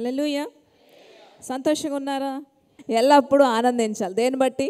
హల్లెలూయా సంతోషంగా ఉన్నారా ఎల్లప్పుడూ ఆనందించాలి దేన్ని బట్టి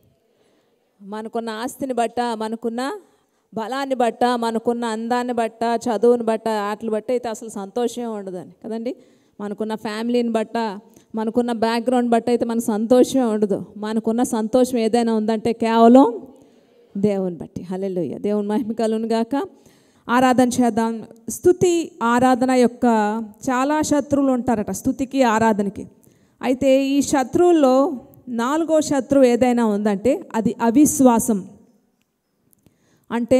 మనకున్న ఆస్తిని బట్ట మనకున్న బలాన్ని బట్ట మనకున్న అందాన్ని బట్ట చదువుని బట్ట వాటిని బట్టి అయితే అసలు సంతోషం ఉండదని కదండి మనకున్న ఫ్యామిలీని బట్ట మనకున్న బ్యాక్గ్రౌండ్ బట్ట అయితే మనకు సంతోషం ఉండదు మనకున్న సంతోషం ఏదైనా ఉందంటే కేవలం దేవుని బట్టి హల్లెలూయ దేవుని మహిమ కలుగును గాక ఆరాధన చేద్దాం స్థుతి ఆరాధన యొక్క చాలా శత్రువులు ఉంటారట స్థుతికి ఆరాధనకి అయితే ఈ శత్రువుల్లో నాలుగో శత్రువు ఏదైనా ఉందంటే అది అవిశ్వాసం అంటే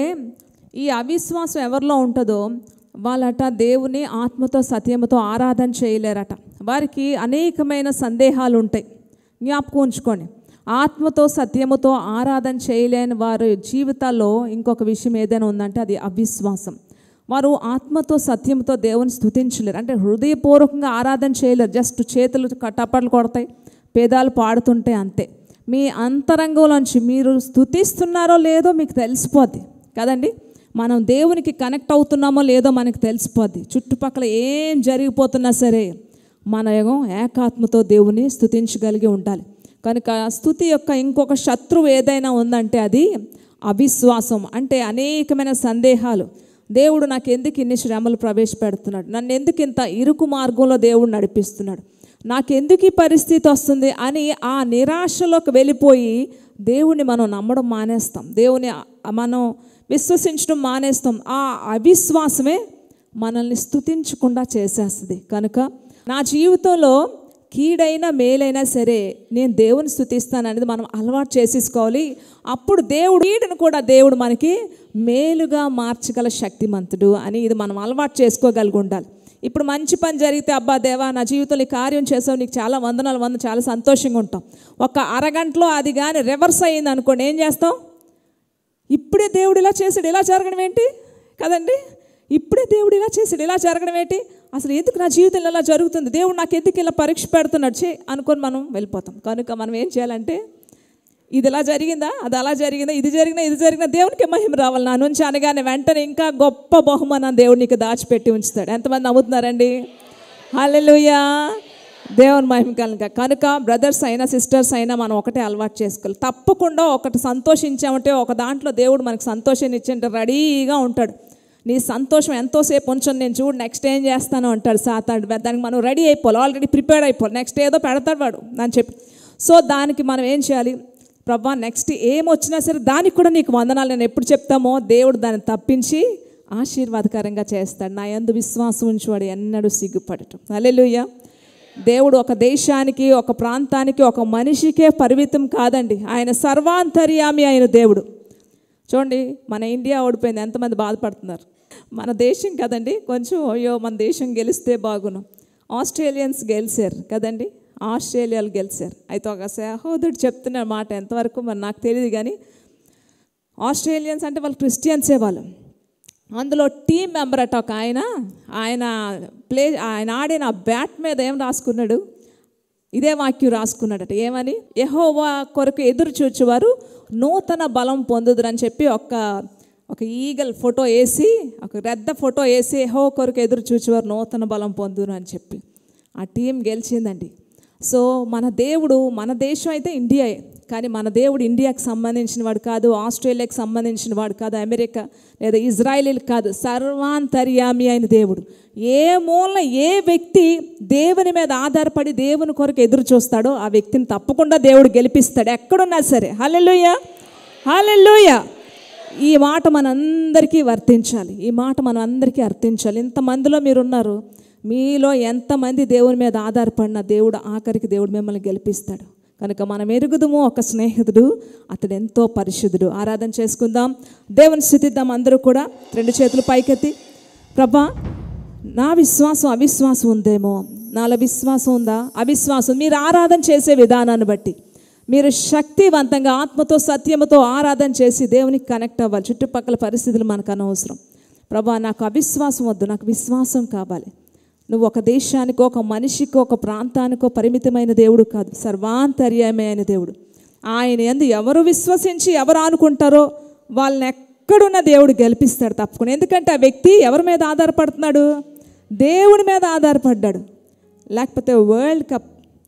ఈ అవిశ్వాసం ఎవరిలో ఉంటుందో వాళ్ళట దేవుని ఆత్మతో సత్యముతో ఆరాధన చేయలేరట వారికి అనేకమైన సందేహాలు ఉంటాయి జ్ఞాపకం ఉంచుకోండి ఆత్మతో సత్యముతో ఆరాధన చేయలేని వారి జీవితాల్లో ఇంకొక విషయం ఏదైనా ఉందంటే అది అవిశ్వాసం వారు ఆత్మతో సత్యంతో దేవుని స్థుతించలేరు అంటే హృదయపూర్వకంగా ఆరాధన చేయలేరు జస్ట్ చేతులు టప్పట్లు కొడతాయి పేదాలు పాడుతుంటే అంతే మీ అంతరంగంలోంచి మీరు స్థుతిస్తున్నారో లేదో మీకు తెలిసిపోద్ది కదండి మనం దేవునికి కనెక్ట్ అవుతున్నామో లేదో మనకు తెలిసిపోద్ది చుట్టుపక్కల ఏం జరిగిపోతున్నా సరే మన ఏమో ఏకాత్మతో దేవుని స్థుతించగలిగి ఉండాలి కనుక స్థుతి యొక్క ఇంకొక శత్రువు ఏదైనా ఉందంటే అది అవిశ్వాసం అంటే అనేకమైన సందేహాలు దేవుడు నాకు ఎందుకు ఇన్ని శ్రమలు ప్రవేశపెడుతున్నాడు నన్ను ఎందుకు ఇంత ఇరుకు మార్గంలో దేవుడు నడిపిస్తున్నాడు నాకెందుకు ఈ పరిస్థితి వస్తుంది అని ఆ నిరాశలోకి వెళ్ళిపోయి దేవుని మనం నమ్మడం మానేస్తాం దేవుని మనం విశ్వసించడం మానేస్తాం ఆ అవిశ్వాసమే మనల్ని స్థుతించకుండా చేసేస్తుంది కనుక నా జీవితంలో కీడైనా మేలైనా సరే నేను దేవుని స్థుతిస్తాను అనేది మనం అలవాటు చేసేసుకోవాలి అప్పుడు దేవుడు కీడును కూడా దేవుడు మనకి మేలుగా మార్చగల శక్తిమంతుడు అని ఇది మనం అలవాటు చేసుకోగలిగి ఉండాలి ఇప్పుడు మంచి పని జరిగితే అబ్బా దేవా నా జీవితంలో ఈ కార్యం చేసావు నీకు చాలా వందనాలు వంద చాలా సంతోషంగా ఉంటాం ఒక అరగంటలో అది కానీ రివర్స్ అయ్యింది అనుకోండి ఏం చేస్తాం ఇప్పుడే దేవుడు ఇలా చేసాడు ఇలా జరగడం ఏంటి కదండి ఇప్పుడే దేవుడు ఇలా చేసాడు ఇలా జరగడం ఏంటి అసలు ఎందుకు నా జీవితంలో ఇలా జరుగుతుంది దేవుడు నాకు ఎందుకు ఇలా పరీక్ష పెడుతున్నాడు చే అనుకొని మనం వెళ్ళిపోతాం కనుక మనం ఏం చేయాలంటే ఇది ఇలా జరిగిందా అది అలా జరిగిందా ఇది జరిగినా ఇది జరిగినా దేవునికి మహిమ రావాలి నా నుంచి అనగానే వెంటనే ఇంకా గొప్ప బహుమానం దేవుడు నీకు దాచిపెట్టి ఉంచుతాడు ఎంతమంది నవ్వుతున్నారండి హల్లెలూయా దేవుని మహిమ కనుక కనుక బ్రదర్స్ అయినా సిస్టర్స్ అయినా మనం ఒకటే అలవాటు చేసుకోవాలి తప్పకుండా ఒకటి సంతోషించామంటే ఒక దాంట్లో దేవుడు మనకు సంతోషాన్ని ఇచ్చింటే రెడీగా ఉంటాడు నీ సంతోషం ఎంతోసేపు ఉంచను నేను చూడు నెక్స్ట్ ఏం చేస్తాను అంటాడు సాతాడు దానికి మనం రెడీ అయిపోవాలి ఆల్రెడీ ప్రిపేర్ అయిపోవాలి నెక్స్ట్ ఏదో పెడతాడు వాడు అని చెప్పి సో దానికి మనం ఏం చేయాలి ప్రభా నెక్స్ట్ ఏం వచ్చినా సరే దానికి కూడా నీకు వందనాలు నేను ఎప్పుడు చెప్తామో దేవుడు దాన్ని తప్పించి ఆశీర్వాదకరంగా చేస్తాడు నా యందు విశ్వాసం ఉంచువాడు ఎన్నడూ సిగ్గుపడటం అలెలుయ్య దేవుడు ఒక దేశానికి ఒక ప్రాంతానికి ఒక మనిషికే పరిమితం కాదండి ఆయన సర్వాంతర్యామి అయిన దేవుడు చూడండి మన ఇండియా ఓడిపోయింది ఎంతమంది బాధపడుతున్నారు మన దేశం కదండి కొంచెం అయ్యో మన దేశం గెలిస్తే బాగును ఆస్ట్రేలియన్స్ గెలిచారు కదండి ఆస్ట్రేలియాలు గెలిచారు అయితే ఒక సహోదరుడు చెప్తున్న మాట ఎంతవరకు మరి నాకు తెలియదు కానీ ఆస్ట్రేలియన్స్ అంటే వాళ్ళు క్రిస్టియన్సే వాళ్ళు అందులో టీం మెంబర్ అట ఒక ఆయన ఆయన ప్లే ఆయన ఆడిన బ్యాట్ మీద ఏం రాసుకున్నాడు ఇదే వాక్యం రాసుకున్నాడట ఏమని యహోవా కొరకు ఎదురు చూచువారు నూతన బలం పొందుదురు అని చెప్పి ఒక ఒక ఈగల్ ఫోటో వేసి ఒక రెద్ద ఫోటో వేసి యహో కొరకు ఎదురు చూచేవారు నూతన బలం పొందురు అని చెప్పి ఆ టీం గెలిచిందండి సో మన దేవుడు మన దేశం అయితే ఇండియాయే కానీ మన దేవుడు ఇండియాకి సంబంధించిన వాడు కాదు ఆస్ట్రేలియాకి సంబంధించిన వాడు కాదు అమెరికా లేదా ఇజ్రాయిల్ కాదు సర్వాంతర్యామి అయిన దేవుడు ఏ మూలన ఏ వ్యక్తి దేవుని మీద ఆధారపడి దేవుని కొరకు ఎదురు చూస్తాడో ఆ వ్యక్తిని తప్పకుండా దేవుడు గెలిపిస్తాడు ఎక్కడున్నా సరే హల్లెలూయ హల్లెలూయ ఈ మాట మనందరికీ వర్తించాలి ఈ మాట మనం అందరికీ అర్థించాలి ఇంతమందిలో మీరున్నారు మీలో ఎంతమంది దేవుని మీద ఆధారపడిన దేవుడు ఆఖరికి దేవుడు మిమ్మల్ని గెలిపిస్తాడు కనుక మనం ఎరుగుదము ఒక స్నేహితుడు అతడు ఎంతో పరిశుద్ధుడు ఆరాధన చేసుకుందాం దేవుని స్థుతిద్దాం అందరూ కూడా రెండు చేతులు పైకెత్తి ప్రభా నా విశ్వాసం అవిశ్వాసం ఉందేమో నాలో విశ్వాసం ఉందా అవిశ్వాసం మీరు ఆరాధన చేసే విధానాన్ని బట్టి మీరు శక్తివంతంగా ఆత్మతో సత్యముతో ఆరాధన చేసి దేవునికి కనెక్ట్ అవ్వాలి చుట్టుపక్కల పరిస్థితులు మనకు అనవసరం ప్రభా నాకు అవిశ్వాసం వద్దు నాకు విశ్వాసం కావాలి నువ్వు ఒక దేశానికో ఒక మనిషికో ఒక ప్రాంతానికో పరిమితమైన దేవుడు కాదు సర్వాంతర్యమైన దేవుడు ఆయన ఎందు ఎవరు విశ్వసించి ఎవరు అనుకుంటారో వాళ్ళని ఎక్కడున్న దేవుడు గెలిపిస్తాడు తప్పకుండా ఎందుకంటే ఆ వ్యక్తి ఎవరి మీద ఆధారపడుతున్నాడు దేవుడి మీద ఆధారపడ్డాడు లేకపోతే వరల్డ్ కప్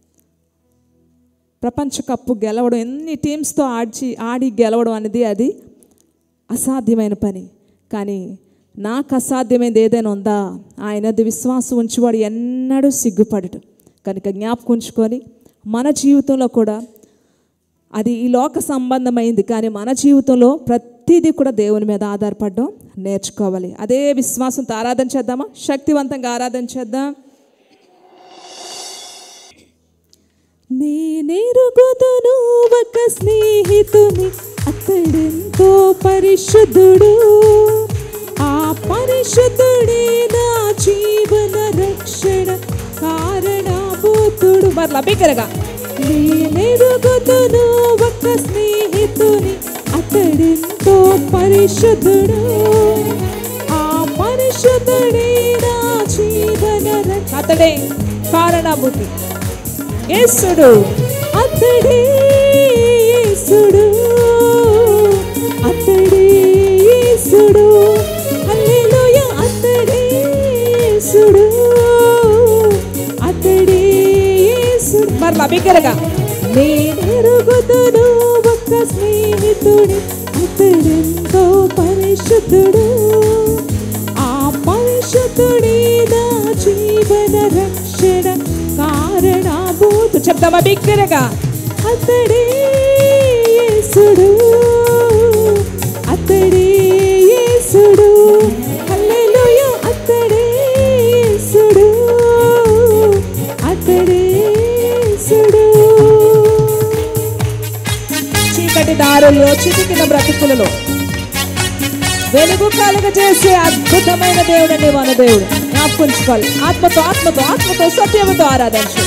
ప్రపంచ కప్పు గెలవడం ఎన్ని టీమ్స్తో ఆడి ఆడి గెలవడం అనేది అది అసాధ్యమైన పని కానీ నాకు అసాధ్యమైనది ఏదైనా ఉందా ఆయనది విశ్వాసం ఉంచేవాడు ఎన్నడూ సిగ్గుపడటం కనుక జ్ఞాపకం ఉంచుకొని మన జీవితంలో కూడా అది ఈ లోక సంబంధమైంది కానీ మన జీవితంలో ప్రతిదీ కూడా దేవుని మీద ఆధారపడడం నేర్చుకోవాలి అదే విశ్వాసంతో ఆరాధన చేద్దామా శక్తివంతంగా ఆరాధన చేద్దాం నేనెరుగుదును ఒక స్నేహితుని అతడెంతో పరిశుద్ధుడు ఆ పరిశుద్ధుడే నా జీవన రక్షణ కారణభూతుడు మరలా బిగ్గరగా నేనెరుగుదును ఒక స్నేహితుని అతడెంతో పరిశుద్ధుడు ఆ పరిశుద్ధుడే నా జీవన రక్ష అతడే కారణభూతి యేసుడు అతడే యేసుడు అతడే యేసుడు హల్లెలూయా అతడే యేసుడు అతడే యేసుడు మరలా బిగ్గరగా నేనెరుగుదును ఒక్క స్నేహితుడి అతడెంతో పరిశుద్ధుడు ఆ పరిశుద్ధుడే నా జీవన రక్షణ కారణభూతు చెప్తామా బిగ్గరగా అతడే యేసుడు అతడే యేసుడు హల్లెలూయా అతడే యేసుడు అతడే యేసుడు చీకటి దారుల్లో చితికిన బ్రతుకులలో వెలుగు కలుగ చేసే అద్భుతమైన దేవుడండి మన దేవుడు జ్ఞాపకుంచుకోవాలి ఆత్మతో ఆత్మతో ఆత్మతో సత్యముతో ఆరాధించు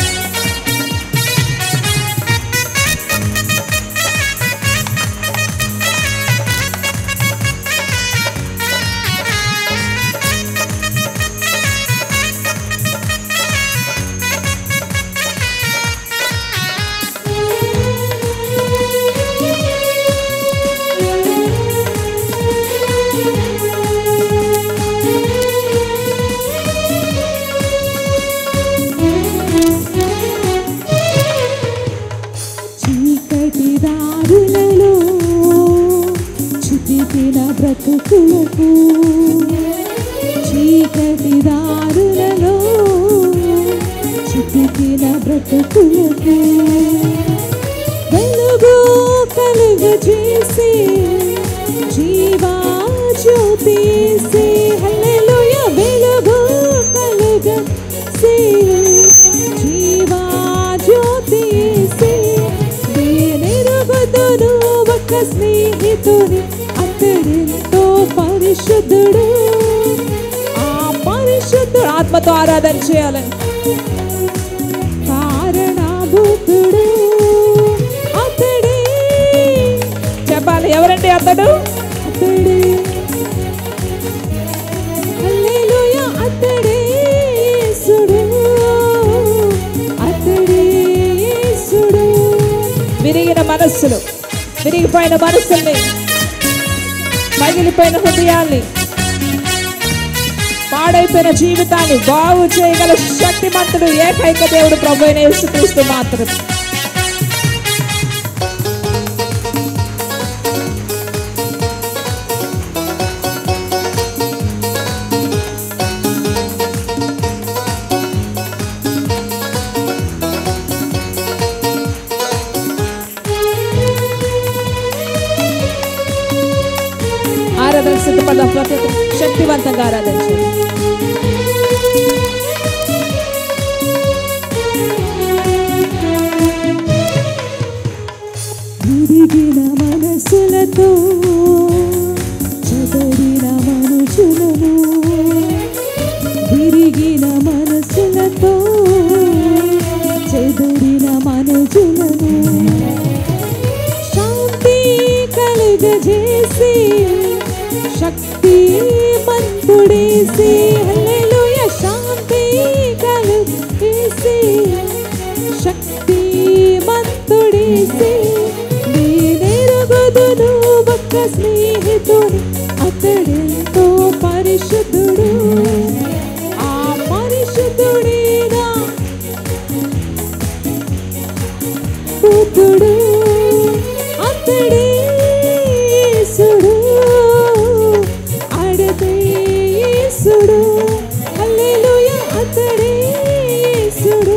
చీకటి దారులలో చితికిన బ్రతుకులకు చీకటి దారులలో చితికిన బ్రతుకులకు వెలుగు కలుగ చేసి జీవా జ్యోతిసి హల్లెలూయ వెలుగు కలుగ సే జీవా జ్యోతిసి నేనెరుగుదును ఒక స్నేహితుని అతడెంతో పరిశుద్ధుడు ఆ పరిశుద్ధుడు ఆత్మతో ఆరాధన చేయాలని కారణభూతుడు అతడే చెప్పాలి ఎవరండి అతడు అతడే హల్లెలూయా అతడే యేసుడు అతడే యేసుడు విరిగిన మనస్సులు విరిగిపోయిన మనస్సుల్ని పగిలిపోయిన హృదయాల్ని పాడైపోయిన జీవితాన్ని బాగు చేయగల శక్తిమంతుడు ఏకైక దేవుడు ప్రభు అయిన యేసుక్రీస్తు మాత్రం ఆరాధన సిద్ధపడదాం ప్రతి ఒక్కరు శక్తివంతంగా ఆరాధించండి విరిగిన మనసులతో చెదరిన మనుషులను విరిగిన మనసులతో చెదరిన మనుషులను శాంతి కలుగజేసి శక్తి మంతుడేసి హల్లెలూయ శాంతి కలుగేసి శక్తి మంతుడేసి నేనెరుగుదును ఒక్క స్నేహితుడు అతడెంతో పరిశుద్ధుడు ఆ పరిశుద్ధుడే నా యేసుడు హల్లెలూయా అతడే యేసుడు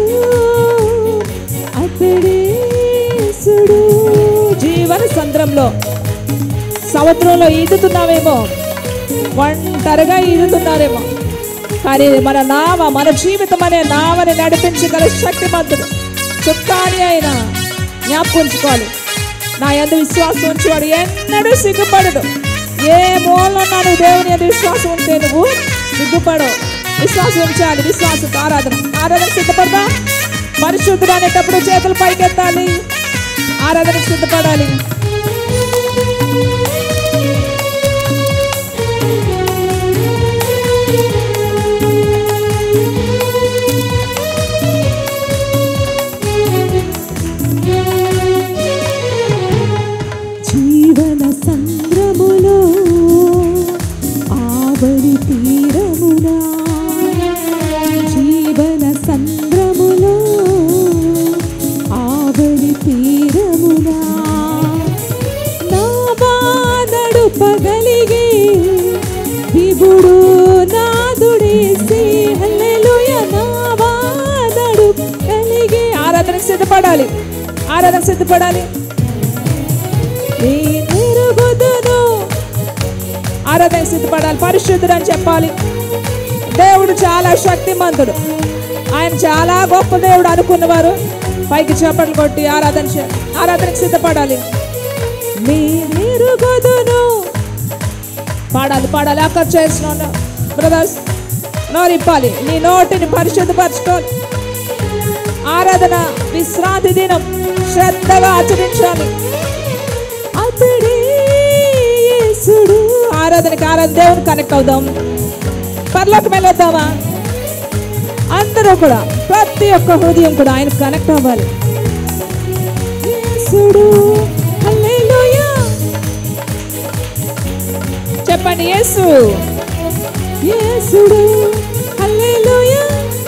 అతడే యేసుడు జీవన సంద్రంలో సముద్రంలో ఈదుతున్నావేమో ఒంటరిగా ఈదుతున్నారేమో కానీ మన నావ మన జీవితం అనే నావని నడిపించగల శక్తిమంతుడు చుక్కాని అయినా జ్ఞాపకం ఉంచుకోవాలి నా ఎందు విశ్వాసం ఉంచేవాడు ఎన్నడూ సిగ్గుపడడు ఏ మూలన్నా నువ్వు దేవుని ఎందు విశ్వాసం ఉంటే నువ్వు సిగ్గుపడవు విశ్వాసం ఉంచాలి విశ్వాసం ఆరాధన ఆరాధన సిద్ధపడదా పరిశుద్ధుడు అనేటప్పుడు చేతులు పైకెత్తాలి ఆరాధనకు సిద్ధపడాలి జీవన సంద్రములో ఆవలి తీరమునా జీవన సంద్రములో ఆవలి తీరమునా నా బాధడు పగలిగే విభుడు నాదుడేసి హల్లెలూయ నా బాధడు కలిగే ఆరాధనకు సిద్ధపడాలి ఆరాధనకు సిద్ధపడాలి నేనెరుగుదును ఆరాధన సిద్ధపడాలి పరిశుద్ధుడు అని చెప్పాలి దేవుడు చాలా శక్తిమంతుడు ఆయన చాలా గొప్ప దేవుడు అనుకున్నవారు పైకి చేపట్లు కొట్టి ఆరాధన చే- ఆరాధనకు సిద్ధపడాలి నేనెరుగుదును పాడాలి పాడాలి అక్కడ చేసిన బ్రదర్స్ నోరిప్పాలి నీ నోటిని పరిశుద్ధపరచుకోవాలి ఆరాధన విశ్రాంతి దినం శ్రద్ధగా ఆచరించాలి అతడే యేసుడు ఆరాధనకి ఆరాధన దేవుని కనెక్ట్ అవుదాం పర్లోకి వెళ్ళొద్దామా అందరూ కూడా ప్రతి ఒక్క హృదయం కూడా ఆయన కనెక్ట్ అవ్వాలి యేసుడు హల్లెలూయా చెప్పండి యేసు యేసుడు హల్లెలూయా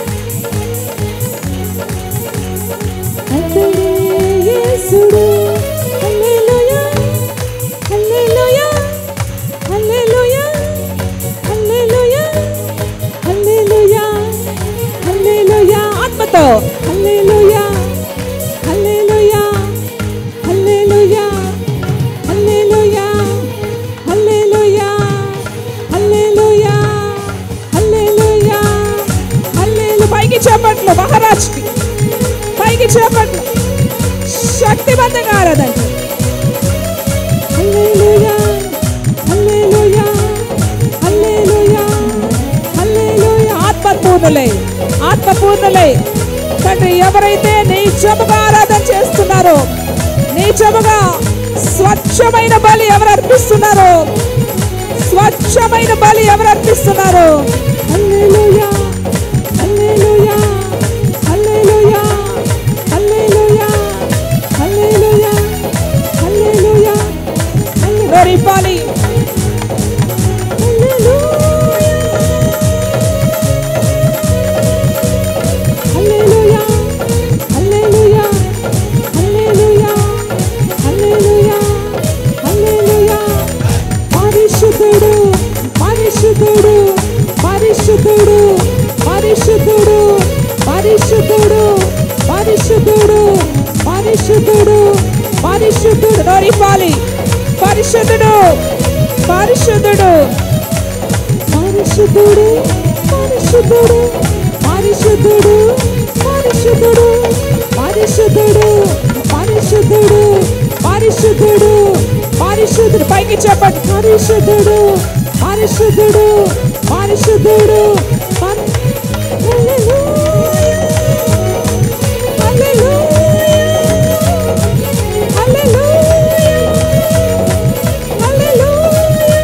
అతడే యేసుడు హల్లెలూయా హల్లెలూయా హల్లెలూయా హల్లెలూయా హల్లెలూయా హల్లెలూయా ఆత్మతో హల్లెలూయా హల్లెలూయా హల్లెలూయా హల్లెలూయా హల్లెలూయా హల్లెలూయా హల్లెలూయా హల్లెలూయా పైకి చేపట్లు మహారాజ్కి పైకి చేపట్లు శక్తివంతంగా ఆరాధన హల్లెలూయా హల్లెలూయా హల్లెలూయా హల్లెలూయా ఆత్మపూర్ణులై ఆత్మపూర్ణులై తండ్రి ఎవరైతే నీచముగా ఆరాధన చేస్తున్నారో నీచముగా స్వచ్ఛమైన బలి ఎవరు అర్పిస్తున్నారో స్వచ్ఛమైన బలి ఎవరు అర్పిస్తున్నారో హల్లెలూయా హల్లెలూయా హల్లెలూయా హల్లెలూయా హల్లెలూయా హల్లెలూయా హల్లెలూయా ఇవ్వాలి హల్లెలూయా హల్లెలూయా హల్లెలూయా హల్లెలూయా హల్లెలూయా పరిశుద్ధుడు పరిశుద్ధుడు పరిశుద్ధుడు పరిశుద్ధుడు పరిశుద్ధుడు పరిశుద్ధుడు పరిశుద్ధుడు పరిశుద్ధుడు నోరిపాలి పరిశుద్ధుడు పరిశుద్ధుడు పరిశుద్ధుడు పరిశుద్ధుడు పరిశుద్ధుడు పరిశుద్ధుడు పరిశుద్ధుడు పరిశుద్ధుడు పరిశుద్ధుడు పరిశుద్ధుడు పైకి చెప్పండి పరిశుద్ధుడు పరిశుద్ధుడు పరిశుద్ధుడు పరి- హల్లెలూయా. హల్లెలూయా. హల్లెలూయా. హల్లెలూయా.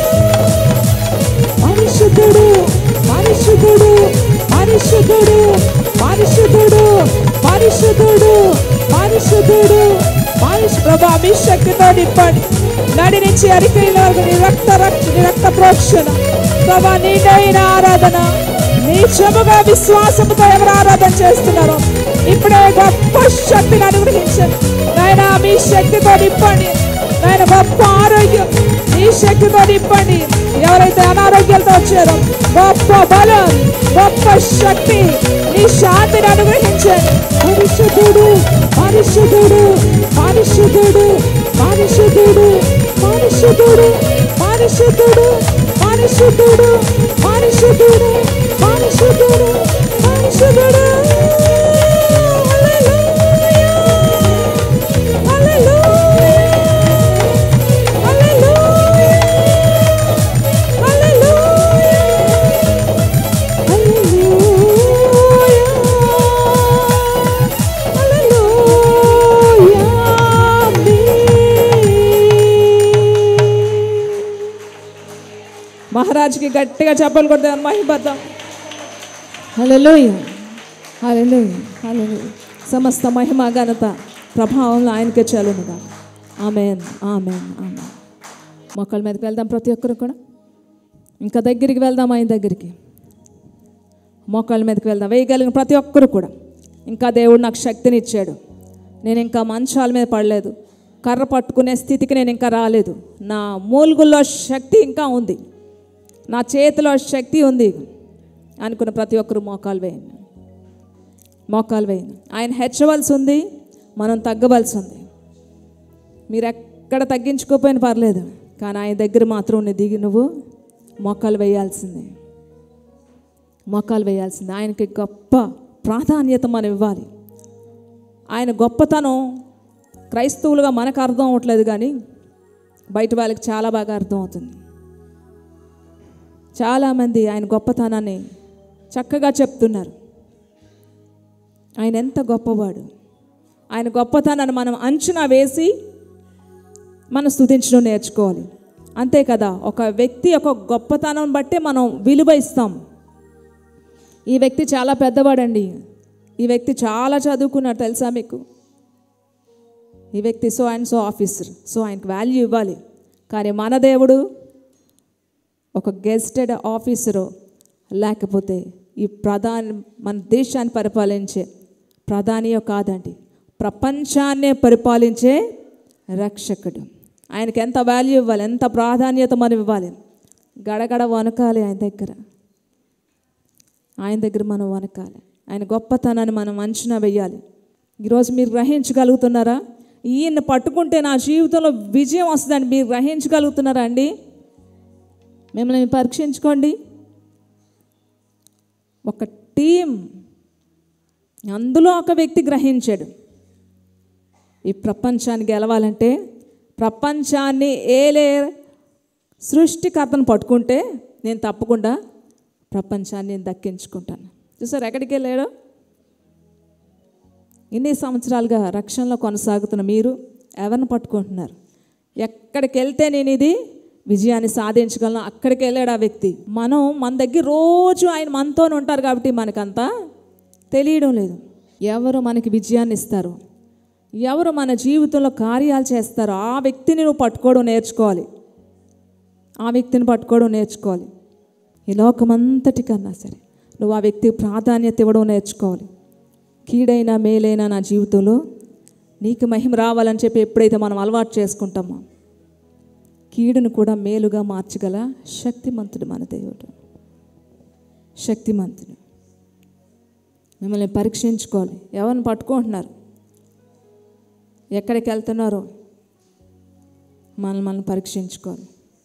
పరిశుద్ధుడు పరిశుద్ధుడు పరిశుద్ధుడు పరిశుద్ధుడు పరిశుద్ధుడు పరిశుద్ధుడు పరిశు ప్రభా అభిషక్తితో నింపండి నడి నుంచి అరికైన వరకు నీ రక్త రక్ష నీ రక్త ప్రోక్షణ ప్రభా నీడైన ఆరాధన నీచముగా విశ్వాసముతో ఎవరు ఆరాధన చేస్తున్నారో ఇప్పుడే గొప్ప శక్తిని అనుగ్రహించండి నాయన మీ శక్తితో నింపండి నాయన గొప్ప ఆరోగ్యం నీ శక్తితో నింపండి ఎవరైతే అనారోగ్యాలతో వచ్చారో గొప్ప బలం గొప్ప శక్తి నీ శాంతిని అనుగ్రహించండి పరిశుద్ధుడు పరిశుద్ధుడు పరిశుద్ధుడు పరిశుద్ధుడు పరిశుద్ధుడు పరిశుద్ధుడు పరిశుద్ధుడు పరిశుద్ధుడు పరిశుద్ధుడు పరిశుద్ధుడు హల్లెలూయా హల్లెలూయా హల్లెలూయా హల్లెలూయా హల్లెలూయా మహారాజుకి గట్టిగా చెప్పలు కొడితే మహిపడతాం హల్లెలూయా హల్లెలూయా హల్లెలూయా సమస్త మహిమ ఘనత ప్రభావంలో ఆయనకే చాలునుగా ఆమెన్ ఆమెన్ ఆమెన్ మొక్కల మీదకి వెళ్దాం ప్రతి ఒక్కరు కూడా ఇంకా దగ్గరికి వెళ్దాం ఆయన దగ్గరికి మోకాళ్ళ మీదకి వెళ్దాం వేయగలిగిన ప్రతి ఒక్కరు కూడా ఇంకా దేవుడు నాకు శక్తిని ఇచ్చాడు నేను ఇంకా మంచాల మీద పడలేదు కర్ర పట్టుకునే స్థితికి నేను ఇంకా రాలేదు నా మూలుగుల్లో శక్తి ఇంకా ఉంది నా చేతిలో శక్తి ఉంది అనుకున్న ప్రతి ఒక్కరు మోకాలు వేయండి మోకాలు వేయండి ఆయన హెచ్చవలసి ఉంది మనం తగ్గవలసి ఉంది మీరు ఎక్కడ తగ్గించుకోపోయినా పర్లేదు కానీ ఆయన దగ్గర మాత్రం నువ్వు దిగి నువ్వు మోకాలు వేయాల్సిందే మోకాలు వేయాల్సిందే ఆయనకి గొప్ప ప్రాధాన్యత మనం ఇవ్వాలి ఆయన గొప్పతనం క్రైస్తవులుగా మనకు అర్థం అవ్వట్లేదు కానీ బయట వాళ్ళకి చాలా బాగా అర్థం అవుతుంది చాలామంది ఆయన గొప్పతనాన్ని చక్కగా చెప్తున్నారు ఆయన ఎంత గొప్పవాడు ఆయన గొప్పతనాన్ని మనం అంచనా వేసి మనం స్తుతించడం నేర్చుకోవాలి అంతే కదా ఒక వ్యక్తి యొక్క గొప్పతనం బట్టే మనం విలువ ఇస్తాం ఈ వ్యక్తి చాలా పెద్దవాడండి ఈ వ్యక్తి చాలా చదువుకున్నాడు తెలుసా మీకు ఈ వ్యక్తి so and so officer so ఆయనకు వాల్యూ ఇవ్వాలి కానీ మన దేవుడు ఒక గెస్టెడ్ ఆఫీసరు లేకపోతే ఈ ప్రధాని మన దేశాన్ని పరిపాలించే ప్రధానియో కాదండి ప్రపంచాన్నే పరిపాలించే రక్షకుడు ఆయనకి ఎంత వాల్యూ ఇవ్వాలి ఎంత ప్రాధాన్యత మనం ఇవ్వాలి గడగడ వనకాలి ఆయన దగ్గర ఆయన దగ్గర మనం వనకాలి ఆయన గొప్పతనాన్ని మనం అంచనా వేయాలి ఈరోజు మీరు గ్రహించగలుగుతున్నారా ఈయన్ని పట్టుకుంటే నా జీవితంలో విజయం వస్తుందని మీరు గ్రహించగలుగుతున్నారా అండి మిమ్మల్ని పరీక్షించుకోండి ఒక టీం అందులో ఒక వ్యక్తి గ్రహించాడు ఈ ప్రపంచాన్ని గెలవాలంటే ప్రపంచాన్ని ఏలే సృష్టికర్తను పట్టుకుంటే నేను తప్పకుండా ప్రపంచాన్ని నేను దక్కించుకుంటాను చూసారు ఎక్కడికి వెళ్ళాడు ఇన్ని సంవత్సరాలుగా రక్షణలో కొనసాగుతున్న మీరు ఎవరిని పట్టుకుంటున్నారు ఎక్కడికి వెళ్తే నేను ఇది విజయాన్ని సాధించగలను అక్కడికి వెళ్ళాడు ఆ వ్యక్తి మనం మన దగ్గర రోజు ఆయన మనతోనే ఉంటారు కాబట్టి మనకంతా తెలియడం లేదు ఎవరు మనకి విజయాన్ని ఇస్తారు ఎవరు మన జీవితంలో కార్యాలు చేస్తారో ఆ వ్యక్తిని నువ్వు పట్టుకోవడం నేర్చుకోవాలి ఆ వ్యక్తిని పట్టుకోవడం నేర్చుకోవాలి ఈ లోకమంతటి కన్నా సరే నువ్వు ఆ వ్యక్తికి ప్రాధాన్యత ఇవ్వడం నేర్చుకోవాలి కీడైనా మేలైనా నా జీవితంలో నీకు మహిమ రావాలని చెప్పి ఎప్పుడైతే మనం అలవాటు చేసుకుంటామో కీడును కూడా మేలుగా మార్చగల శక్తిమంతుడు మన దేవుడు శక్తిమంతుడు మిమ్మల్ని పరీక్షించుకోవాలి ఎవరిని పట్టుకుంటున్నారు ఎక్కడికి వెళ్తున్నారో మనల్ని మనం పరీక్షించుకోవాలి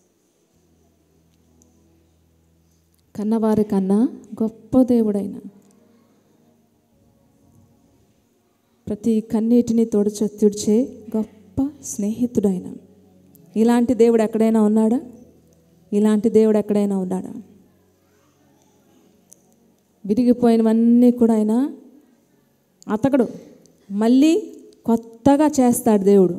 కన్నవారి కన్నా గొప్ప దేవుడైన ప్రతి కన్నీటిని తొడచ తుడిచే గొప్ప స్నేహితుడైన ఇలాంటి దేవుడు ఎక్కడైనా ఉన్నాడా ఇలాంటి దేవుడు ఎక్కడైనా ఉన్నాడా విరిగిపోయినవన్నీ కూడా ఆయన అతకడు మళ్ళీ కొత్తగా చేస్తాడు దేవుడు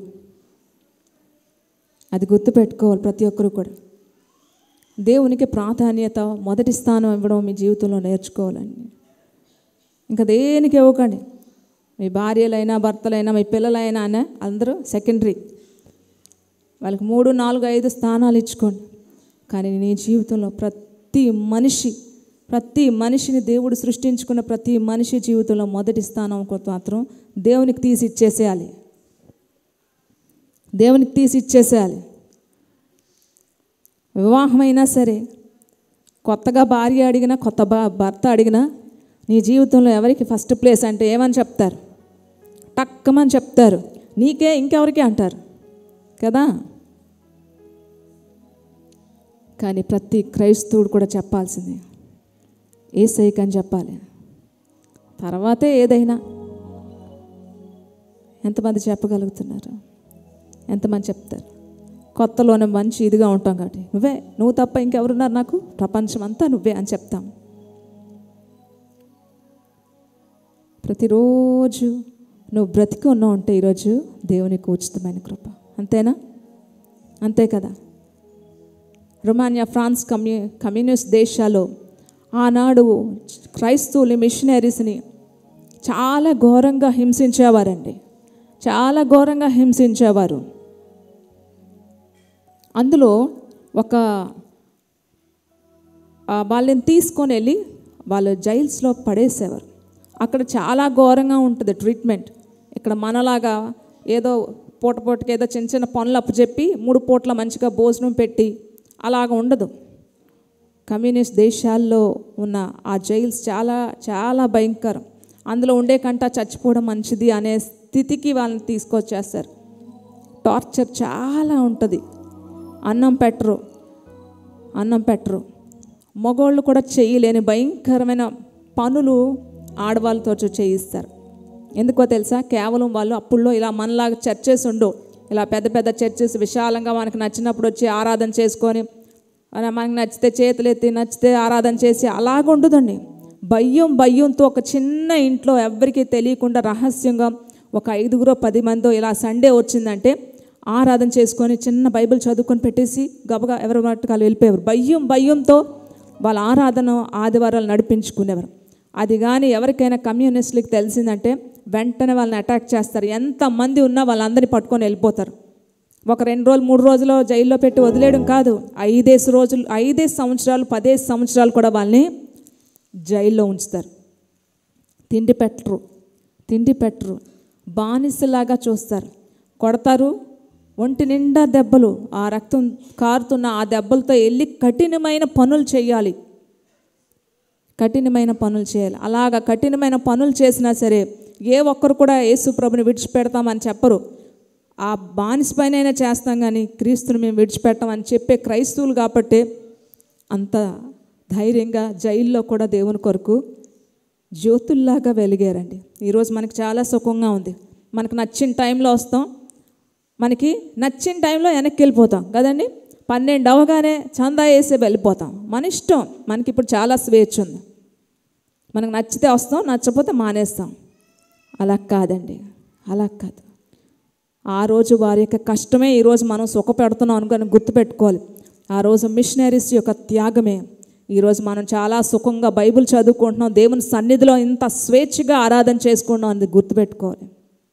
అది గుర్తుపెట్టుకోవాలి ప్రతి ఒక్కరు కూడా దేవునికి ప్రాధాన్యత మొదటి స్థానం ఇవ్వడం మీ జీవితంలో నేర్చుకోవాలండి ఇంకా దేనికి ఇవ్వకండి మీ భార్యలైనా భర్తలైనా మీ పిల్లలైనా అనే అందరూ సెకండరీ వాళ్ళకి మూడు నాలుగు ఐదు స్థానాలు ఇచ్చుకోండి కానీ నీ జీవితంలో ప్రతి మనిషి ప్రతి మనిషిని దేవుడు సృష్టించుకున్న ప్రతి మనిషి జీవితంలో మొదటి స్థానం మాత్రం దేవునికి తీసి ఇచ్చేసేయాలి దేవునికి తీసి ఇచ్చేసేయాలి వివాహమైనా సరే కొత్తగా భార్య అడిగినా కొత్త భా భర్త అడిగినా నీ జీవితంలో ఎవరికి ఫస్ట్ ప్లేస్ అంటే ఏమని చెప్తారు టక్కమని చెప్తారు నీకే ఇంకెవరికి అంటారు కదా కానీ ప్రతి క్రైస్తవుడు కూడా చెప్పాల్సిందే ఏసైకి అని చెప్పాలి తర్వాతే ఏదైనా ఎంతమంది చెప్పగలుగుతున్నారు ఎంతమంది చెప్తారు కొత్తలోనే మంచి ఇదిగా ఉంటాం కాబట్టి నువ్వే నువ్వు తప్ప ఇంకెవరున్నారు నాకు ప్రపంచం అంతా నువ్వే అని చెప్తాం ప్రతిరోజు నువ్వు బ్రతికి ఉన్నావు అంటే ఈరోజు దేవునికి ఉచితమైన కృప అంతేనా అంతే కదా రొమానియా ఫ్రాన్స్ కమ్యూ కమ్యూనిస్ట్ దేశాల్లో ఆనాడు క్రైస్తవులు మిషనరీస్ని చాలా ఘోరంగా హింసించేవారండి చాలా ఘోరంగా హింసించేవారు అందులో ఒక ఆ, వాళ్ళని తీసుకొని వెళ్ళి వాళ్ళు జైల్స్లో పడేసేవారు అక్కడ చాలా ఘోరంగా ఉంటుంది ట్రీట్మెంట్ ఇక్కడ మనలాగా ఏదో పూట పూటకి ఏదో చిన్న చిన్న పనులు అప్పచెప్పి మూడు పూట్ల మంచిగా భోజనం పెట్టి అలాగ ఉండదు కమ్యూనిస్ట్ దేశాల్లో ఉన్న ఆ జైల్స్ చాలా చాలా భయంకరం అందులో ఉండే కంట చచ్చిపోవడం మంచిది అనే స్థితికి వాళ్ళని తీసుకొచ్చేస్తారు టార్చర్ చాలా ఉంటుంది అన్నం పెట్టరు అన్నం పెట్టరు మగవాళ్ళు కూడా చేయలేని భయంకరమైన పనులు ఆడవాళ్ళతో చేయిస్తారు ఎందుకో తెలుసా కేవలం వాళ్ళు అప్పుల్లో ఇలా మనలాగా చర్చెస్ ఉండవు ఇలా పెద్ద పెద్ద చర్చెస్ విశాలంగా మనకు నచ్చినప్పుడు వచ్చి ఆరాధన చేసుకొని అలా మనకు నచ్చితే చేతులు ఎత్తి నచ్చితే ఆరాధన చేసి అలాగ ఉండదండి భయం భయంతో ఒక చిన్న ఇంట్లో ఎవరికీ తెలియకుండా రహస్యంగా ఒక ఐదుగురో పది మందో ఇలా సండే వచ్చిందంటే ఆరాధన చేసుకొని చిన్న బైబిల్ చదువుకొని పెట్టేసి గబగా ఎవరి మట్టుకాలు వెళ్ళిపోయేవారు భయం భయంతో వాళ్ళ ఆరాధన ఆదివారాలు నడిపించుకునేవారు అది కానీ ఎవరికైనా కమ్యూనిస్టులకు తెలిసిందంటే వెంటనే వాళ్ళని అటాక్ చేస్తారు ఎంతమంది ఉన్నా వాళ్ళందరినీ పట్టుకొని వెళ్ళిపోతారు ఒక రెండు రోజులు మూడు రోజులు జైల్లో పెట్టి వదిలేయడం కాదు ఐదేసి రోజులు ఐదేసి సంవత్సరాలు పదేసి సంవత్సరాలు కూడా వాళ్ళని జైల్లో ఉంచుతారు తిండి పెట్టరు తిండి పెట్టరు బానిసలాగా చూస్తారు కొడతారు ఒంటి నిండా దెబ్బలు ఆ రక్తం కారుతున్న ఆ దెబ్బలతో వెళ్ళి కఠినమైన పనులు చేయాలి కఠినమైన పనులు చేయాలి అలాగా కఠినమైన పనులు చేసినా సరే ఏ ఒక్కరు కూడా యేసు ప్రభుని విడిచిపెడతామని చెప్పరు ఆ బానిస పైనైనా చేస్తాం కానీ క్రీస్తుని మేము విడిచిపెట్టామని చెప్పే క్రైస్తవులు కాబట్టి అంత ధైర్యంగా జైల్లో కూడా దేవుని కొరకు జ్యోతుల్లాగా వెలిగారండి ఈరోజు మనకి చాలా సుఖంగా ఉంది మనకు నచ్చిన టైంలో వస్తాం మనకి నచ్చిన టైంలో వెనక్కి వెళ్ళిపోతాం కదండి పన్నెండు అవగానే చందా వేసి వెళ్ళిపోతాం మన ఇష్టం మనకి ఇప్పుడు చాలా స్వేచ్ఛ ఉంది మనకు నచ్చితే వస్తాం నచ్చకపోతే మానేస్తాం అలా కాదండి అలా కాదు ఆ రోజు వారి యొక్క కష్టమే ఈరోజు మనం సుఖపెడుతున్నాం అనుకొని గుర్తుపెట్టుకోవాలి ఆ రోజు మిషనరీస్ యొక్క త్యాగమే ఈరోజు మనం చాలా సుఖంగా బైబిల్ చదువుకుంటున్నాం దేవుని సన్నిధిలో ఇంత స్వేచ్ఛగా ఆరాధన చేసుకుంటున్నాం అది గుర్తుపెట్టుకోవాలి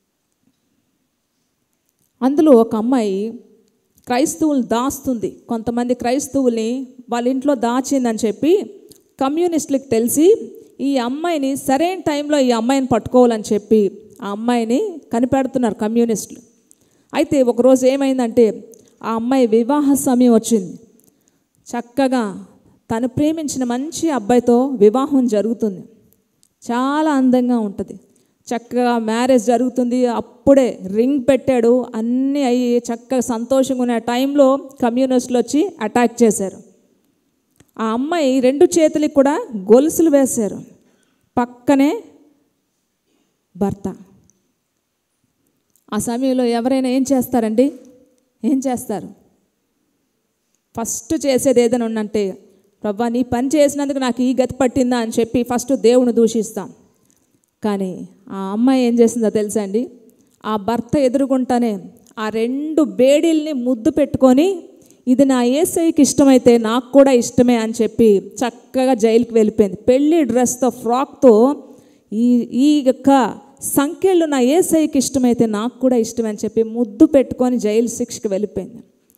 అందులో ఒక అమ్మాయి క్రైస్తవులు దాస్తుంది కొంతమంది క్రైస్తవుల్ని వాళ్ళ ఇంట్లో దాచిందని చెప్పి కమ్యూనిస్టులకు తెలిసి ఈ అమ్మాయిని సరైన టైంలో ఈ అమ్మాయిని పట్టుకోవాలని చెప్పి ఆ అమ్మాయిని కనిపెడుతున్నారు కమ్యూనిస్టులు అయితే ఒకరోజు ఏమైందంటే ఆ అమ్మాయి వివాహ సమయం వచ్చింది చక్కగా తను ప్రేమించిన మంచి అబ్బాయితో వివాహం జరుగుతుంది చాలా అందంగా ఉంటుంది చక్కగా మ్యారేజ్ జరుగుతుంది అప్పుడే రింగ్ పెట్టాడు అన్నీ అయ్యి చక్కగా సంతోషంగా ఉన్న టైంలో కమ్యూనిస్టులు వచ్చి అటాక్ చేశారు ఆ అమ్మాయి రెండు చేతులకి కూడా గొలుసులు వేశారు పక్కనే భర్త ఆ సమయంలో ఎవరైనా ఏం చేస్తారండి ఏం చేస్తారు ఫస్ట్ చేసేది ఏదైనా ఉందంటే ప్రభా నీ పని చేసినందుకు నాకు ఈ గతి పట్టిందా అని చెప్పి ఫస్ట్ దేవుని దూషిస్తాం కానీ ఆ అమ్మాయి ఏం చేసిందో తెలుసా అండి ఆ భర్త ఎదురుగుంటానే ఆ రెండు బేడీల్ని ముద్దు పెట్టుకొని ఇది నా ఏసైకి ఇష్టమైతే నాకు కూడా ఇష్టమే అని చెప్పి చక్కగా జైలుకి వెళ్ళిపోయింది పెళ్లి డ్రెస్తో ఫ్రాక్తో ఈ ఈ యొక్క సంఖ్యలు నా ఏసైకి ఇష్టమైతే నాకు కూడా ఇష్టమే అని చెప్పి ముద్దు పెట్టుకొని జైలు శిక్షకి వెళ్ళిపోయింది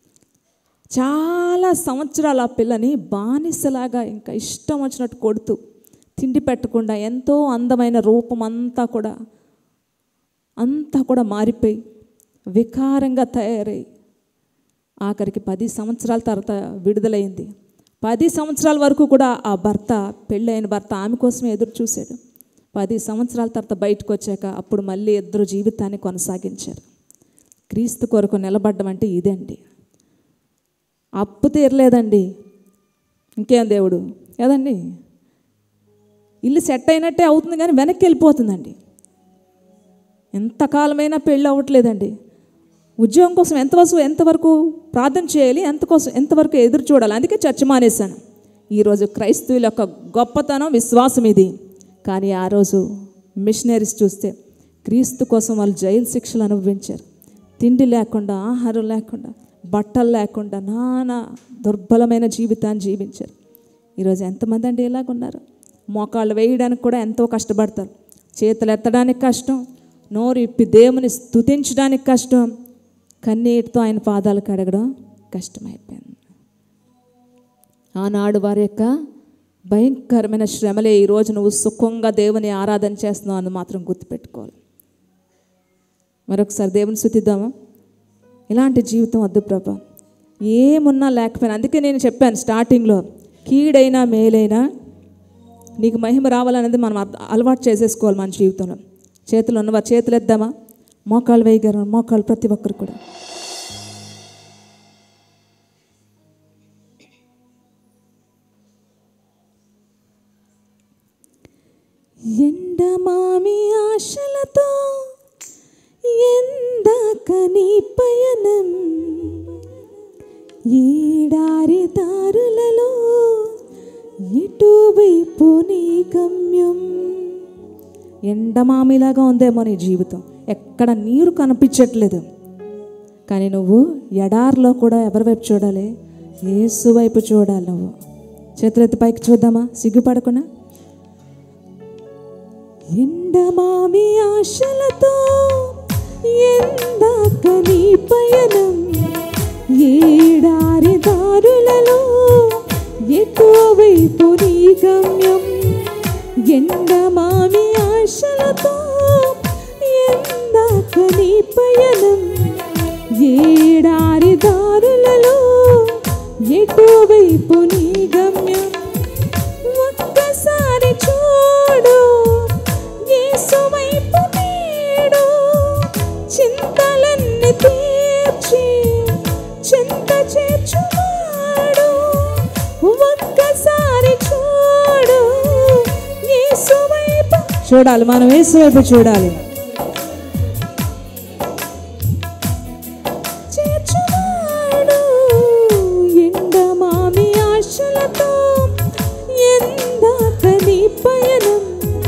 చాలా సంవత్సరాలు ఆ పిల్లని బానిసలాగా ఇంకా ఇష్టం వచ్చినట్టు కొడుతూ తిండి పెట్టకుండా ఎంతో అందమైన రూపం అంతా కూడా అంతా కూడా మారిపోయి వికారంగా తయారై ఆఖరికి పది సంవత్సరాల తర్వాత విడుదలైంది పది సంవత్సరాల వరకు కూడా ఆ భర్త పెళ్ళైన భర్త ఆమె కోసమే ఎదురు చూశాడు పది సంవత్సరాల తర్వాత బయటకు వచ్చాక అప్పుడు మళ్ళీ ఇద్దరు జీవితాన్ని కొనసాగించారు క్రీస్తు కొరకు నిలబడ్డం అంటే ఇదండి అప్పు తీరలేదండి ఇంకేం దేవుడు కదండి ఇల్లు సెట్ అయినట్టే అవుతుంది కానీ వెనక్కి వెళ్ళిపోతుందండి ఎంతకాలమైనా పెళ్ళి అవ్వట్లేదండి ఉద్యోగం కోసం ఎంతవరకు ఎంతవరకు ప్రార్థన చేయాలి ఎంతకోసం ఎంతవరకు ఎదురు చూడాలి అందుకే చర్చ మానేశాను ఈరోజు క్రైస్తవుల యొక్క గొప్పతనం విశ్వాసం ఇది కానీ ఆ రోజు మిషనరీస్ చూస్తే క్రీస్తు కోసం వాళ్ళు జైలు శిక్షలు అనుభవించారు తిండి లేకుండా ఆహారం లేకుండా బట్టలు లేకుండా నానా దుర్బలమైన జీవితాన్ని జీవించారు ఈరోజు ఎంతమంది అండి ఇలాగున్నారు మోకాళ్ళు వేయడానికి కూడా ఎంతో కష్టపడతారు చేతులు ఎత్తడానికి కష్టం నోరు ఇప్పి దేవుని స్తుతించడానికి కష్టం కన్నీటితో ఆయన పాదాలు కడగడం కష్టమైపోయింది ఆనాడు వారి యొక్క భయంకరమైన శ్రమలే ఈరోజు నువ్వు సుఖంగా దేవుని ఆరాధన చేస్తున్నావు అని మాత్రం గుర్తుపెట్టుకోవాలి మరొకసారి దేవుని స్థుతిద్దామా ఇలాంటి జీవితం వద్దు ప్రభా ఏమున్నా లేకపోయినా అందుకే నేను చెప్పాను స్టార్టింగ్లో కీడైనా మేలైనా నీకు మహిమ రావాలనేది మనం అర్థ- అలవాటు చేసేసుకోవాలి మన జీవితంలో చేతులు ఉన్నవా చేతులు ఎద్దామా మోకాళ్ళు వేయగారు మోకాళ్ళు ప్రతి ఒక్కరు కూడా ఎండమామి ఆశలతో ఎందాక నీ పయనం ఈడారి దారులలో ఎటువైపు నీ గమ్యం ఎండమామిలాగా ఉందేమో నీ జీవితం ఎక్కడ నీరు కనిపించట్లేదు కానీ నువ్వు ఎడారిలో కూడా ఎవరి వైపు చూడాలి ఏసు వైపు చూడాలి నువ్వు చేతులెత్తి పైకి చూద్దామా సిగ్గుపడకుండా ఎండమామి ఆశలతో ఎందాక నీ పయనం ఏడారి దారులలో ఎక్కువైపు నీ గమ్యం ఎండమామి ఆశలతో ఎందాక నీ పయనం ఏడారి దారులలో ఎటువైపు నీ గమ్యం ఒక్కసారి చూడు యేసు వైపు నేడు చింతలన్నీ తీర్చి చింత చేర్చువాడు ఒక్కసారి చూడు యేసు వైపు చూడాలి మనం యేసు వైపు చూడాలి చేర్చువాడు ఎండమామి ఆశలతో ఎందాక నీ పయనం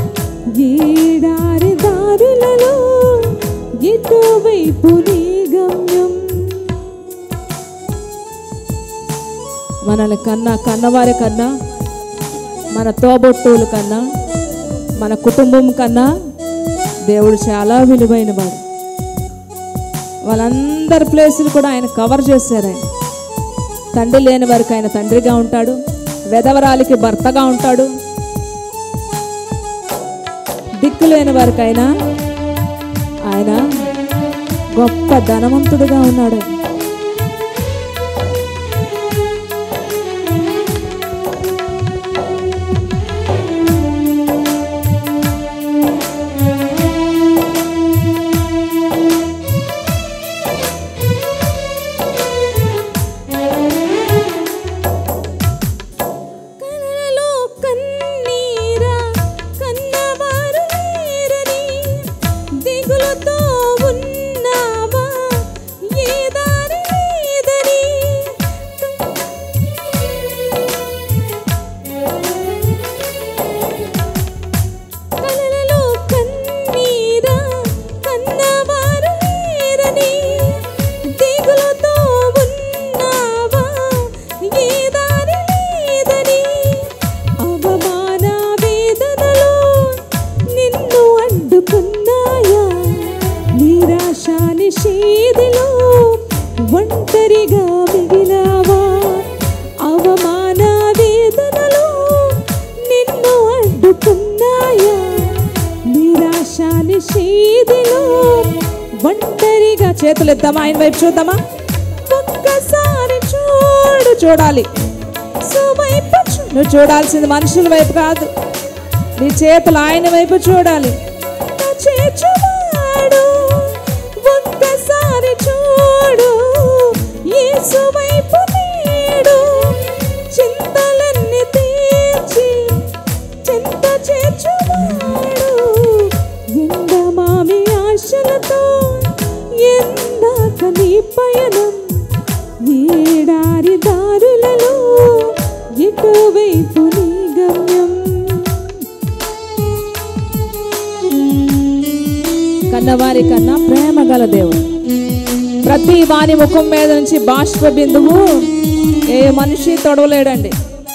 ఏడారి దారులలో ఎటువైపు నీ గమ్యం మనల్ని కన్నా కన్నవారి కన్నా మన తోబొట్టువుల కన్నా మన కుటుంబం కన్నా దేవుడు చాలా విలువైన వాడు వాళ్ళందరి ప్లేసులు కూడా ఆయన కవర్ చేశారు ఆయన తండ్రి లేని వారికి ఆయన తండ్రిగా ఉంటాడు వెధవరాలికి భర్తగా ఉంటాడు దిక్కు లేని వారికి ఆయన ఆయన గొప్ప ధనవంతుడుగా ఉన్నాడు కలలో కన్నీరా కన్నవారు లేరని దిగులుతో ఉన్నావా ఏ దారి లేదని కలలో కన్నీరా కన్నవారు లేరని దిగులుతో ఉన్నావా ఏ దారి లేదని అవమాన వేదనలో నిన్ను అడ్డుకున్నాయా నిరాశ నిషేధిలో ఒంటరిగా మిగిలావా అవమాన వేదనలో నిన్ను అడ్డుకున్నాయా నిరాశ నిషేధిలో ఒంటరిగా చేతులు ఎత్తామా ఆయన వైపు చూద్దామా ఒక్కసారి చూడాలి యేసు వైపు చూ- నువ్వు చూడాల్సింది మనుషుల వైపు కాదు నీ చేతులు ఆయన వైపు చూడాలి నా చేర్చువాడు ఒక్కసారి చూడు యేసు వైపు నేడు చింతలన్నీ తీర్చి చింత చేర్చువాడు ఎండమామి ఆశలతో ఎందాక నీ పయనం ఏడారి దారులలో ఎటువైపు నీ గమ్యం కన్నవారి కన్నా ప్రేమ గల దేవుడు ప్రతి వాని ముఖం మీద నుంచి బాష్ప బిందువు ఏ మనిషి తొడవలేడండి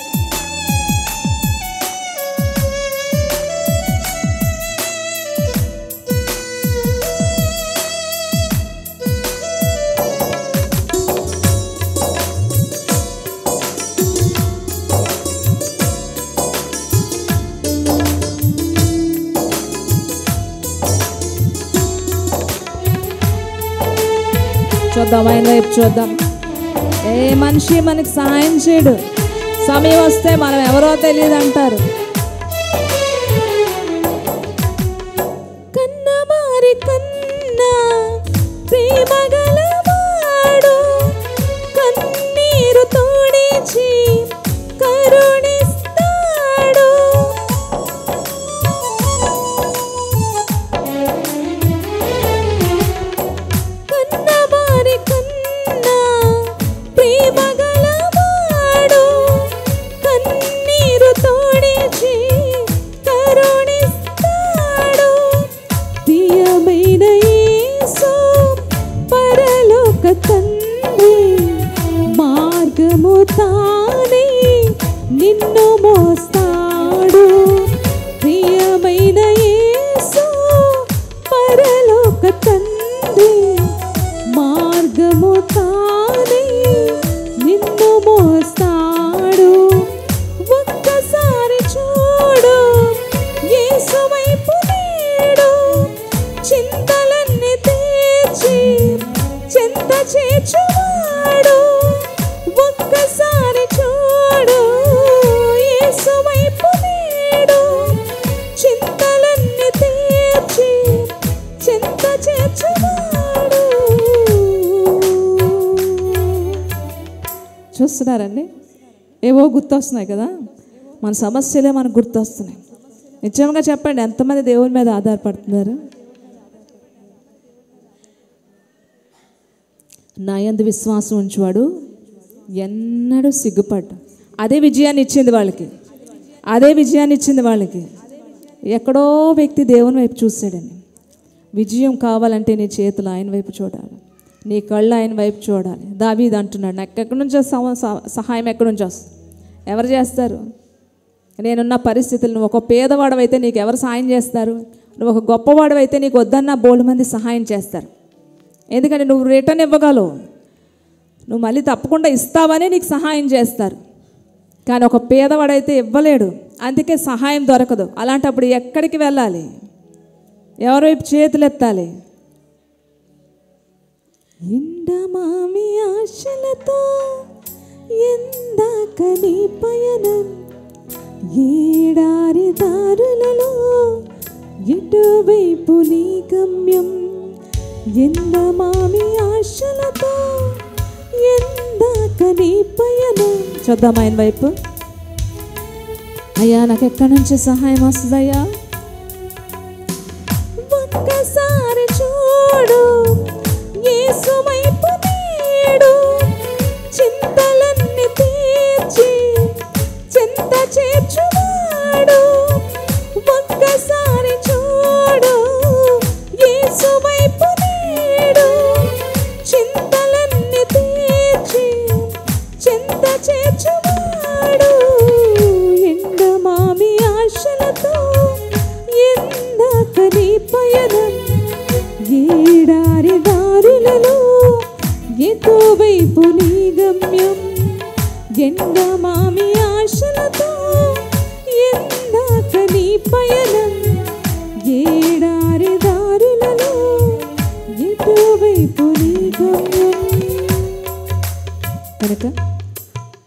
చూద్దాం ఆయన వైపు చూద్దాం ఏ మనిషి మనకి సహాయం చేయడు సమయం వస్తే మనం ఎవరో తెలియదు అంటారు కన్నవారి కన్నా ప్రేమ గలవాడు కన్నీరు తోడిచి కరుణిస్తాడు కన్నవారి కన్నా ప్రేమ గలవాడు కన్నీరు తోడిచి కరుణిస్తాడు ప్రియమైన యేసు పరలోక తండ్రి మార్గము తానే నిన్ను మోస్తాడు ప్రియమైన యేసు పరలోక తండ్రి మార్గము తానే నిన్ను మోస్తాడు ఒక్కసారి చూడు యేసు వైపు నేడు చింతలన్నీ తీర్చి చింత చేర్చువాడు ఒక్కసారి చూడు యేసు వైపు నేడు చింతలన్నీ తీర్చి చింత చేర్చువాడు చూస్తున్నారండి ఏవో గుర్తొస్తున్నాయి కదా మన సమస్యలే మనకు గుర్తొస్తున్నాయి నిజంగా చెప్పండి ఎంతమంది దేవుని మీద ఆధారపడుతున్నారు నా యందు విశ్వాసం ఉంచువాడు ఎన్నడూ సిగ్గుపడ్డా అదే విజయాన్ని ఇచ్చింది వాళ్ళకి అదే విజయాన్ని ఇచ్చింది వాళ్ళకి ఎక్కడో వ్యక్తి దేవుని వైపు చూశాడని విజయం కావాలంటే నీ చేతులు ఆయన వైపు చూడాలి నీ కళ్ళు ఆయన వైపు చూడాలి దావీది అంటున్నాడు నాకు ఎక్కడి నుంచో సమ- స- సహాయం ఎక్కడి నుంచి వస్తుంది ఎవరు చేస్తారు నేనున్న పరిస్థితులు నువ్వు ఒక పేదవాడవైతే నీకు ఎవరు సహాయం చేస్తారు నువ్వు ఒక గొప్పవాడవైతే నీకు వద్దన్న బోల్డ్ మంది సహాయం చేస్తారు ఎందుకంటే నువ్వు రిటర్న్ ఇవ్వగలవు నువ్వు మళ్ళీ తప్పకుండా ఇస్తావని నీకు సహాయం చేస్తారు కానీ ఒక పేదవాడైతే ఇవ్వలేడు అందుకే సహాయం దొరకదు అలాంటప్పుడు ఎక్కడికి వెళ్ళాలి ఎవరి వైపు చేతులు ఎత్తాలి ఎండమామి ఆశలతో ఎందాక నీ పయనం ఏడారి దారులలో ఎటువైపు నీ గమ్యం ఎండమామి ఆశలతో ఎందాక నీ పయనం చూద్దాం ఆయన వైపు అయ్యా నాకు ఎక్కడి నుంచి సహాయం వస్తుందయ్యా ఒక్కసారి చూడు యేసు వైపు నేడు చింతలన్నీ తీర్చి చింత చేర్చువాడు ఒక్కసారి చూడు యేసు వైపు నేడు చింతలన్నీ తీర్చి చింత చేర్చువాడు ఎండమామి ఆశలతో ఎందాక నీ పయనం ఏడారి దారులలో ఎటువైపు నీ గమ్యం ఎండమామి ఆశలతో ఎందాక నీ పయనం ఏడారి దారులలో ఎటువైపు నీ గమ్యం కనుక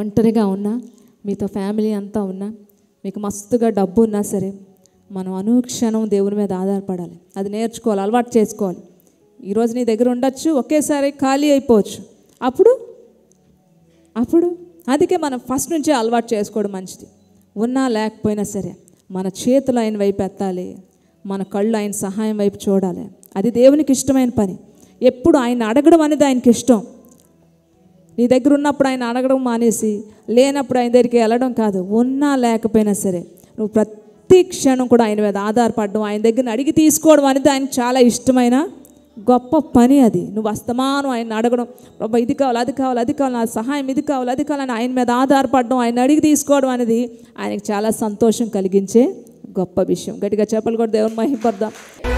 ఒంటరిగా ఉన్నా మీతో ఫ్యామిలీ అంతా ఉన్నా మీకు మస్తుగా డబ్బు ఉన్నా సరే మనం అనుక్షణం దేవుని మీద ఆధారపడాలి అది నేర్చుకోవాలి అలవాటు చేసుకోవాలి ఈరోజు నీ దగ్గర ఉండొచ్చు ఒకేసారి ఖాళీ అయిపోవచ్చు అప్పుడు అప్పుడు అందుకే మనం ఫస్ట్ నుంచే అలవాటు చేసుకోవడం మంచిది ఉన్నా లేకపోయినా సరే మన చేతులు ఆయన వైపు ఎత్తాలి మన కళ్ళు ఆయన సహాయం వైపు చూడాలి అది దేవునికి ఇష్టమైన పని ఎప్పుడు ఆయన అడగడం అనేది ఆయనకి ఇష్టం నీ దగ్గర ఉన్నప్పుడు ఆయన అడగడం మానేసి లేనప్పుడు ఆయన దగ్గరికి వెళ్ళడం కాదు ఉన్నా లేకపోయినా సరే నువ్వు ప్రతి క్షణం కూడా ఆయన మీద ఆధారపడడం ఆయన దగ్గర అడిగి తీసుకోవడం అనేది ఆయన చాలా ఇష్టమైన గొప్ప పని అది నువ్వు అస్తమానం ఆయన అడగడం ప్రభా ఇది కావాలి అది కావాలి అది కావాలి నా సహాయం ఇది కావాలి అది కావాలని ఆయన మీద ఆధారపడడం ఆయన అడిగి తీసుకోవడం అనేది ఆయనకి చాలా సంతోషం కలిగించే గొప్ప విషయం గట్టిగా చెప్పలు కూడా దేవుని మహిపడదాం